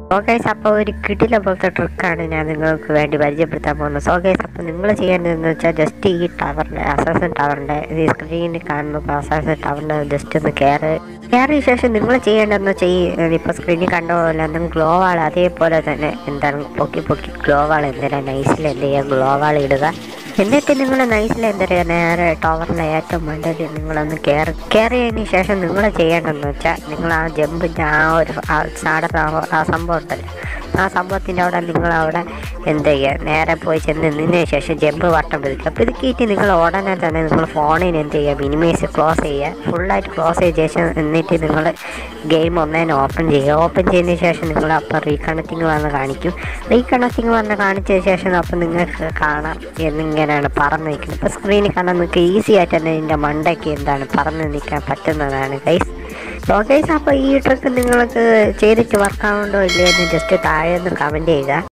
ഓക്കേസ് അപ്പോൾ ഒരു കിടില പോലത്തെ ട്രിക്കാണ് ഞാൻ നിങ്ങൾക്ക് വേണ്ടി പരിചയപ്പെടുത്താൻ പോകുന്നത് സോ ഗൈസ് അപ്പോൾ നിങ്ങൾ ചെയ്യേണ്ടതെന്ന് വെച്ചാൽ ജസ്റ്റ് ഈ ടവറിൻ്റെ അസാസൻ ടവറിൻ്റെ ഈ സ്ക്രീനിൽ കാണുന്ന അസാസൻ ടവറിൻ്റെ ജസ്റ്റ് ഒന്ന് കയറി കയറിയ ശേഷം നിങ്ങൾ ചെയ്യേണ്ടതെന്ന് വെച്ചാൽ ഈ ഇപ്പോൾ സ്ക്രീനിൽ കണ്ട പോലെ എന്തെങ്കിലും ഗ്ലോ വാൾ അതേപോലെ തന്നെ എന്താണ് പൊക്കി പൊക്കി ഗ്ലോ വാൾ എന്തിനാ നൈസിൽ എന്ത് ചെയ്യുക ഗ്ലോ വാൾ ഇടുക എന്നിട്ട് നിങ്ങൾ നൈസിൽ എന്താ പറയുക നേരെ ടവറിൻ്റെ ഏറ്റവും മണ്ടയിൽ നിങ്ങളൊന്ന് കയറി കയറിയതിന് ശേഷം നിങ്ങൾ ചെയ്യേണ്ടതെന്ന് വെച്ചാൽ നിങ്ങൾ ആ ജമ്പിൻ്റെ ആ ഒരു ആ സാധനം ആ- ആ സംഭവം ഉണ്ടല്ലോ ആ സംഭവത്തിൻ്റെ അവിടെ നിങ്ങൾ അവിടെ എന്ത് ചെയ്യുക നേരെ പോയി ചെന്ന് നിന്നതിന് ശേഷം ജമ്പ് വട്ടം പിടിക്കുക പിതുക്കിയിട്ട് നിങ്ങൾ ഉടനെ തന്നെ നിങ്ങൾ ഫോണിന് എന്ത് ചെയ്യുക മിനിമൈസ് ക്ലോസ് ചെയ്യുക ഫുള്ളായിട്ട് ക്ലോസ് ചെയ്ത ശേഷം എന്നിട്ട് നിങ്ങൾ ഗെയിം ഒന്നേനെ ഓപ്പൺ ചെയ്യുക ഓപ്പൺ ചെയ്തതിന് ശേഷം നിങ്ങൾ അപ്പോൾ റീകണക്റ്റിംഗ് വന്ന് കാണിക്കും റീകണക്റ്റിംഗ് വന്ന് കാണിച്ചതിന് ശേഷം അപ്പോൾ നിങ്ങൾക്ക് കാണാം എന്നിങ്ങനെയാണ് പറന്ന് നിൽക്കുന്നത് ഇപ്പോൾ സ്ക്രീനിൽ കാണാൻ നിങ്ങൾക്ക് ഈസി ആയിട്ട് തന്നെ ഇതിൻ്റെ മണ്ടയ്ക്ക് എന്താണ് പറന്ന് നിൽക്കാൻ പറ്റുന്നതാണ് ഗൈസ് സോ ഗൈസ് അപ്പോൾ ഈ ട്രിക്ക് നിങ്ങൾക്ക് ചെയ്തിട്ട് വർക്കാവുണ്ടോ ഇല്ലയോ എന്ന് ജസ്റ്റ് താഴെ ഒന്ന് കമൻറ്റ് ചെയ്യുക